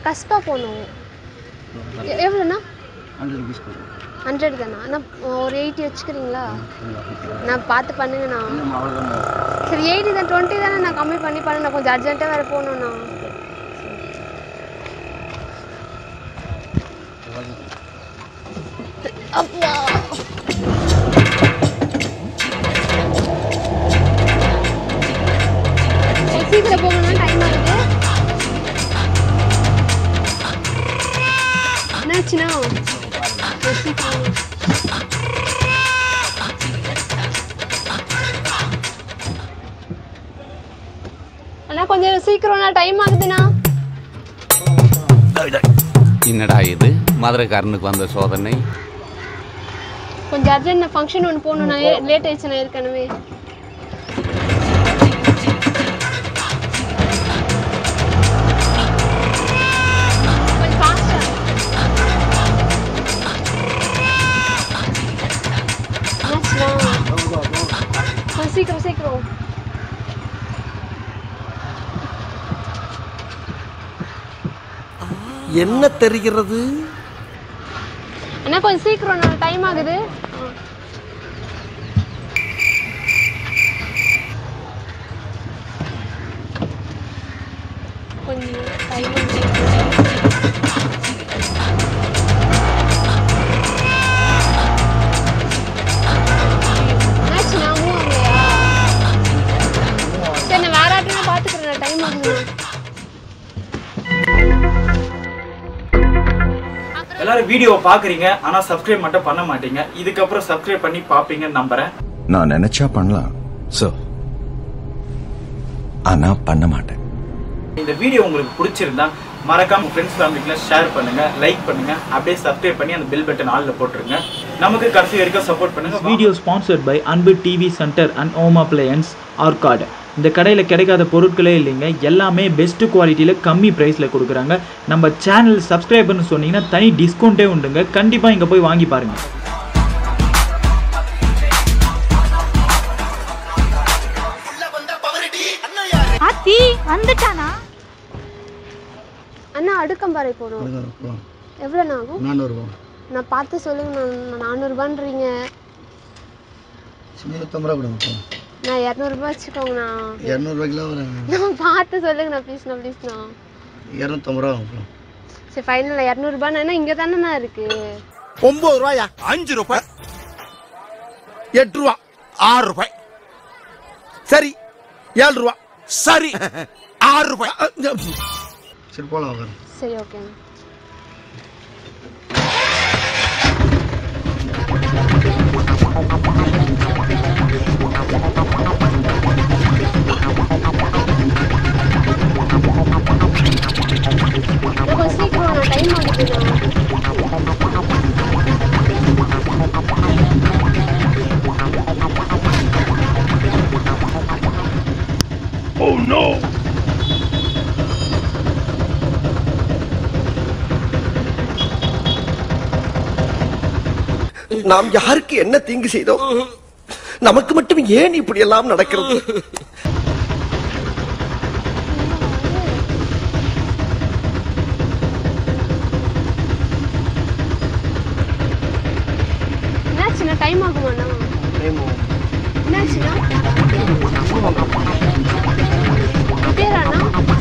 கஸ்பா போகணும் எ- எவ்வளோண்ணா hundred rupees கொடுங்க ஹண்ட்ரட் தானா அண்ணா ஒரு எயிட்டி வச்சுக்கிறீங்களா நான் பார்த்து பண்ணுங்கண்ணா அவ்வளோதான் சரி எயிட்டி தான் டுவெண்ட்டி தானே நான் கம்மி பண்ணி பண்ணுண்ணா கொஞ்சம் அர்ஜென்ட்டாக வேறு போகணுண்ணா அப்பா சரி, சீக்கிரம் போகணும்னா டைம் ஆகுது என்னாச்சுண்ணா சரி, சீக்கிரம் அண்ணா கொஞ்சம் சீக்கிரம்ண்ணா டைம் ஆகுதுண்ணா என்னடா இது மதுரைக்காரனுக்கு வந்த சோதனை கொஞ்சம் அர்ஜென்ட் ஃபங்க்ஷன் ஒன்று போகணுண்ணா லேட் ஆயிடுச்சுண்ணா ஏற்கனவே கொஞ்சம் ஃபாஸ்டா கொஞ்சம் சீக்கிரம் சீக்கிரம் என்ன தெரிகிறது அண்ணா கொஞ்சம் சீக்கிரம் நான் டைம் ஆகுது ஆ. கொஞ்சம் டைம் என்னாச்சுண்ணா மூவ் ஆகலையா சரி நான் வேற ஆட்டமே பார்த்துக்கிறேன் டைம் ஆகுதுண்ணா எல்லாரும் வீடியோ பாக்குறீங்க ஆனா சப்ஸ்கிரைப் மட்டும் பண்ண மாட்டீங்க இதுக்கப்புறம் சப்ஸ்கிரைப் பண்ணி பாப்பீங்கன்னு நம்புறேன் நான் நினைச்சா பண்ணலாம் சோ ஆனா பண்ண மாட்டேன் இந்த வீடியோ உங்களுக்கு பிடிச்சிருந்தா மறக்காம ஃப்ரெண்ட்ஸ் ஃபேமிலிக்குலாம் ஷேர் பண்ணுங்க லைக் பண்ணுங்க அப்படியே சப்ஸ்கிரைப் பண்ணி அந்த பெல் பட்டன் ஆல்ல போட்டுருங்க நமக்கு கடைசி வரைக்கும் சப்போர்ட் பண்ணுங்க video sponsored by Anbu TV centre and home appliances Arcot இந்த கடையில் கிடைக்காத பொருட்களே இல்லைங்க எல்லாமே பெஸ்ட் குவாலிட்டியில் கம்மி ப்ரைஸில் கொடுக்குறாங்க நம்ம சேனல் சப்ஸ்கிரைபர்னு சொன்னீங்கன்னா தனி டிஸ்கவுண்ட்டே உண்டுங்க கண்டிப்பாக இங்கே போய் வாங்கி பாருங்கள் ஆத்தி வந்துட்டானா அண்ணா அடுக்கம்பாறை போகணும் போகலாம் எவ்வளோண்ணா ஆகும் நானூறுபா நான் பார்த்து சொல்லுங்க நான் நானூறுபான்றீங்க நூற்றம்பது ரூபா கொடுங்க போகலாம் நான் இரநூறுபா வச்சுக்கோங்கண்ணா இரநூறுபாய்க்குலாம் ஒரு நான் பார்த்து சொல்லுங்கண்ணா ப்ளீஸ்ண்ணா ப்ளீஸ்ண்ணா இரநூத்தம்பது ரூபா வாங்க போகலாம் சரி ஃபைனல் இரநூறுபாண்ணா இங்கே தானேண்ணா இருக்கு ஒன்பது ரூபாயா அஞ்சு ரூபாய் எட்டு ரூபா ஆறு ரூபாய் சரி ஏழு ரூபா சரி ஆறு ரூபாய் சரி போகலாம் உட்காரு சரி ஓகேண்ணா அண்ணா, கொஞ்சம் சீக்கிரம் நான் டைம் ஆகுதுண்ணா நாம் யாருக்கு என்ன தீங்கு செய்தோம் நமக்கு மட்டும் ஏன் இப்படி எல்லாம் நடக்கிறது என்னாச்சுண்ணா டைம் ஆகுமாண்ணா என்னாச்சுண்ணா பேராண்ணா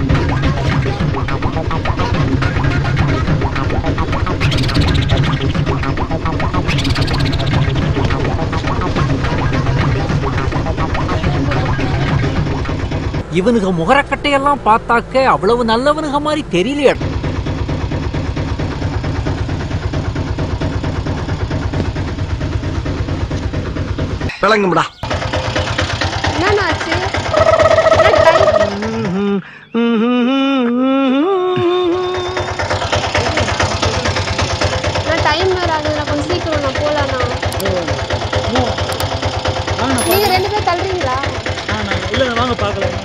இவனுக முகரக்கட்டையெல்லாம் பார்த்தாக்க அவ்வளவு நல்லவனுக மாதிரி தெரியலையா விளங்கும்டா என்னண்ணா ஆச்சு என்ன time? நான் டைம் வேற ஆகுது நான் கொஞ்சம் சீக்கிரம் நான் போலாண்ணா நீங்க ரெண்டு பேரும் தள்ளுறீங்களா இல்லை வாங்க பார்க்கலாம்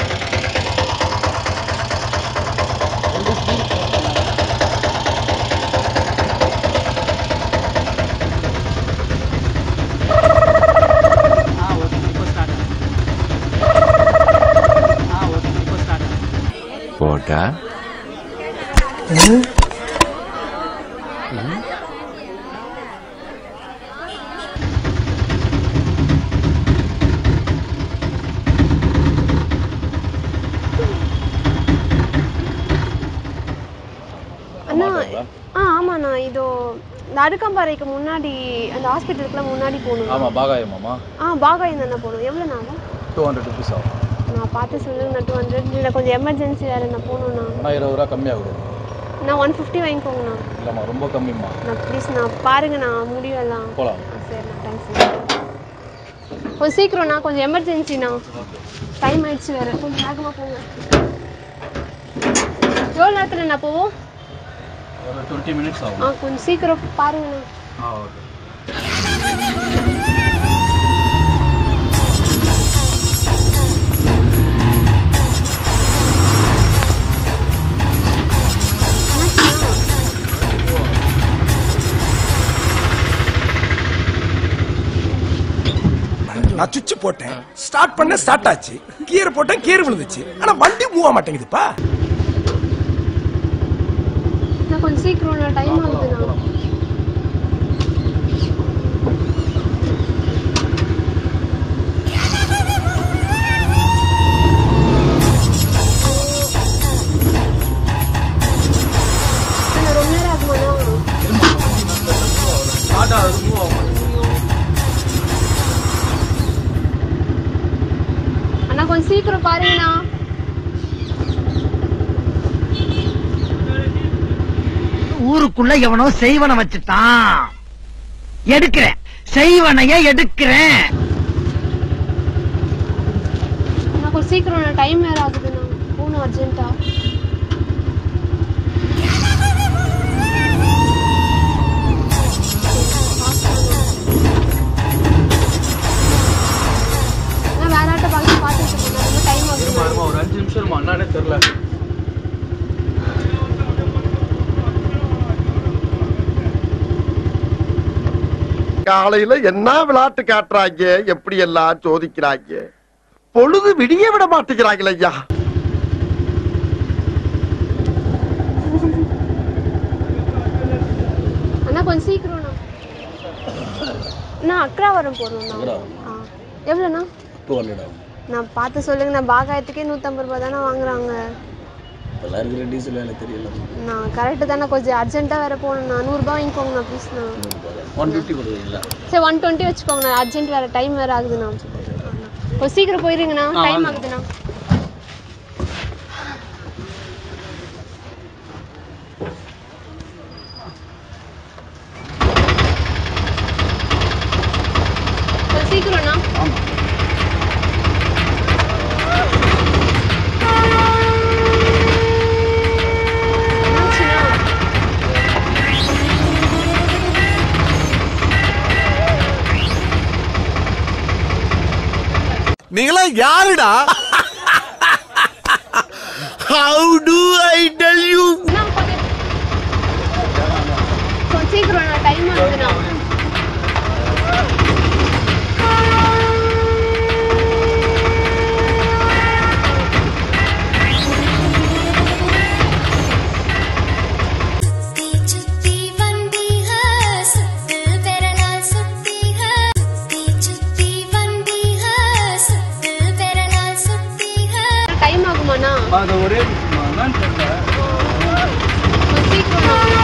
போட்டா அண்ணா ஆ ஆமாண்ணா இதோ இந்த அடுக்கம்பாறைக்கு முன்னாடி அந்த ஹாஸ்பிட்டலுக்குலாம் முன்னாடி போகணும் ஆமாம் பாகாயமாம்மா ஆ பாகாயம் தானே போகணும் எவ்வளோண்ணா ஆகும் டூ ஹண்ட்ரட் ருபீஸ் ஆகும் நான் பார்த்து சொல்லுங்கண்ணா டூ ஹண்ட்ரட் இல்லை கொஞ்சம் எமர்ஜென்சி வேறு நான் போகணுண்ணா ஆனால் இருபது ரூபா கம்மியாகும் நான் ஒன் ஃபிஃப்டி வாங்கிக்கோங்கண்ணா இல்லைம்மா ரொம்ப கம்மிம்மா நான் ப்ளீஸ் நான் பாருங்கண்ணா முடியலாம் போகலாம் ஆ, சரிண்ணா தேங்க்ஸ் கொஞ்சம் சீக்கிரம்ண்ணா கொஞ்சம் எமர்ஜென்சிண்ணா டைம் ஆயிடுச்சு வேறு கொஞ்சம் வேகமாக போங்க எவ்வளோ நேரத்தில் நான் போவோம் ஒரு டுவெண்ட்டி மினிட்ஸ் ஆகும் ஆ கொஞ்சம் சீக்கிரம் பாருங்கண்ணா ஆ ஓகே நான் சுவிட்ச் போட்டேன் ஸ்டார்ட் பண்ண ஸ்டார்ட் ஆச்சு கியர் போட்டேன் கியர் விழுந்துச்சு ஆனா வண்டி மூவ் ஆக மாட்டேங்குதுப்பா நான் கொஞ்சம் சீக்கிரம் நான் டைம் ஆகுதுண்ணா அண்ணா, ரொம்ப நேரம் ஆகுமாண்ணா ஸ்டார்ட் ஆகுது மூவ் ஆகும் அண்ணா கொஞ்சம் சீக்கிரம் பாருங்கண்ணா ஊருக்குள்ள எவனோ செய்வன வச்சுட்டான் எடுக்கிறேன் செய்வனைய எடுக்கிறேன் அண்ணா கொஞ்சம் சீக்கிரம் நான் டைம் வேறு ஆகுதுண்ணா போகணும் அர்ஜென்ட்டா நான் வேற ஆட்ட பார்த்து பார்த்துட்டு இருக்கேன் ரொம்ப டைம் ஆகுது இருமா இருமா ஒரு அஞ்சு நிமிஷம் இருமா அண்ணானே தெரில காலையில என்ன விளையாட்டு காட்டுறாங்க எப்படி எல்லாம் சோதிக்கிறாங்க பொழுது விடிய விட மாட்டேங்கிறாங்களே ஐயா அண்ணா கொஞ்சம் சீக்கிரம்ண்ணா நான் அக்ராவரம் போகணும்ண்ணா ஆ எவ்வளோண்ணா டூ ஹண்ட்ரட் ஆகும் நான் பார்த்து சொல்லுங்க நான் பாகாயத்துக்கே நூற்றம்பது ரூபா தானே வாங்குறாங்க இப்போல்லாம் இருக்கிற டீசல் வேலை தெரியல நான் கரெக்டு தானே கொஞ்சம் அர்ஜென்ட்டாக வேறு போகணுண்ணா நூறுரூபா வாங்கிக்கோங்கண்ணா ப்ளீஸ்ண்ணா ஒன் ஃபிஃப்டி கொடுக்குறீங்களா சரி ஒன் டுவெண்ட்டி வச்சுக்கோங்கண்ணா அர்ஜென்ட் வேறு டைம் வேறு ஆகுதுண்ணா கொஞ்சம் சீக்கிரம் போயிருங்கண்ணா டைம் ஆகுதுண்ணா கொஞ்சம் சீக்கிரம்ண்ணா என்னாச்சுண்ணா? நீங்களா யாருடா how do I tell you அண்ணா, கொஞ்சம் கொஞ்சம் சீக்கிரம் நான் டைம் ஆகுதுண்ணா டைம் ஆகுமாண்ணா அது ஒரே என்னன்னு தெரியல கொஞ்சம் சீக்கிரம்ண்ணா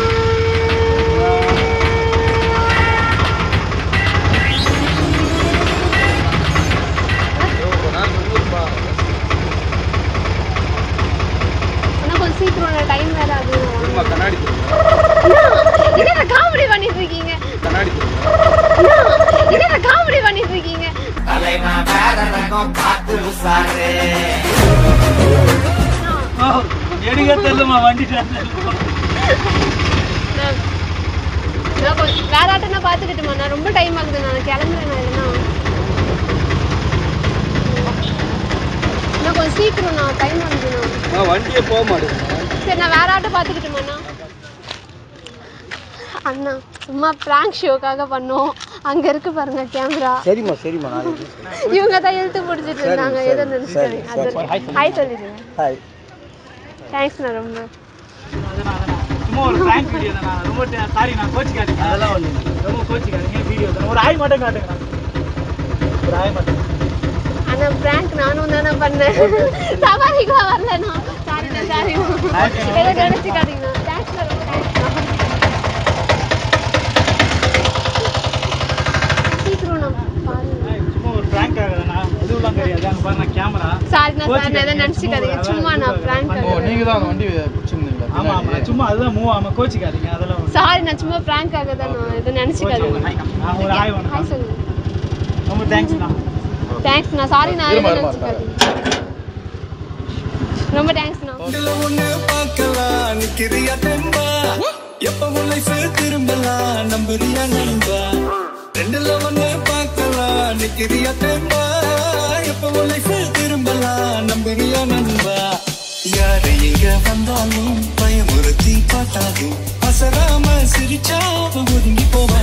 அண்ணா கொஞ்சம் சீக்கிரம் டைம் வேற ஆகுது சும்மா கண்ணாடி என்ன காமெடி பண்ணிட்டு இருக்கீங்க கண்ணாடி அண்ணா, என்ன காமெடி பண்ணிட்டு இருக்கீங்க எடுக்க தெரியலமா வண்டி நான் நான் கொஞ்சம் வேற ஆட்டம்னா பார்த்துக்கிட்டுமா நான் ரொம்ப டைம் ஆகுது நான் கிளம்புறேன் நான் இல்லைன்னா நான் கொஞ்சம் சீக்கிரம் நான் டைம் ஆகுதுண்ணா வண்டியே போக மாட்டேங்குது சரி நான் வேற ஆட்டோ பார்த்துக்கிட்டுமாண்ணா அண்ணா சும்மா ப்ராங்க் ஷோக்காக பண்ணோம் அங்க இருக்கு பாருங்க கேமரா சரிம்மா சரிம்மா நான் இவங்க தான் இழுத்து பிடிச்சிட்டு இருந்தாங்க ஏதோ நினைச்சிட்டாங்க அது ஹாய் சொல்லிடுங்க ஹாய் தேங்க்ஸ்ண்ணா ரொம்ப அதெல்லாம் அதெல்லாம் சும்மா ஒரு prank வீடியோ தான் ரொம்ப சாரி நான் கோச்சிக்காதீங்க அதெல்லாம் ஒண்ணு ரொம்ப கோச்சிக்காதீங்க வீடியோ தான் ஒரு ஆய் மட்டும் காட்டுங்க ஒரு ஆய் மட்டும் ஆனா பிராங்க் நானும் தானே பண்ணேன் சவாரிக்கெல்லாம் வரலண்ணா சாரிண்ணா சாரிண்ணா ஏதோ நினைச்சுக்காதீங்கண்ணா தேங்க்ஸ்ண்ணா ரொம்ப தேங்க்ஸ்ண்ணா சீக்கிரம்ண்ணா பாருங்க சும்மா ஒரு prank ஆகுதுண்ணா எதுவும் தெரியாது அங்க பாருங்க கேமரா சாரிண்ணா சார் எதை நினைச்சுக்காதீங்க சும்மா நான் பிராங்க் தான் வண்டி பிடிச்சிருந்தீங்களா ஆமா ஆமா சும்மா அதுதான் மூவ் ஆமா கோச்சிக்காதீங்க அதெல்லாம் ஒண்ணு. சாரி நான் சும்மா பிராங்க் ஆக தான் எதுவும் நினைச்சுக்காதீங்க நான் ஒரு ஆய் ஒன்று ஹாய் சொல்லுங்க ரொம்ப தேங்க்ஸ்ண்ணா தேங்க்ஸ்ண்ணா சாரி நான் எதுவும் நினைச்சுக்காதீங்க ரொம்ப தேங்க்ஸ்ண்ணா ஒண்ணு பார்க்கலாம் நிக்கிறியா தெம்பா எப்ப லைஃப் திரும்பலாம் நம்புறியா நண்பா ரெண்டுல ஒண்ணு பார்க்கலாம் நிக்கிறியா தெம்பா எப்ப லைஃப் திரும்பலாம் நம்புறியா நண்பா யாரு இங்க வந்தாலும் பயமுறுத்தி பார்த்தாலும் அசராம சிரிச்சா அவ ஒதுங்கி போவா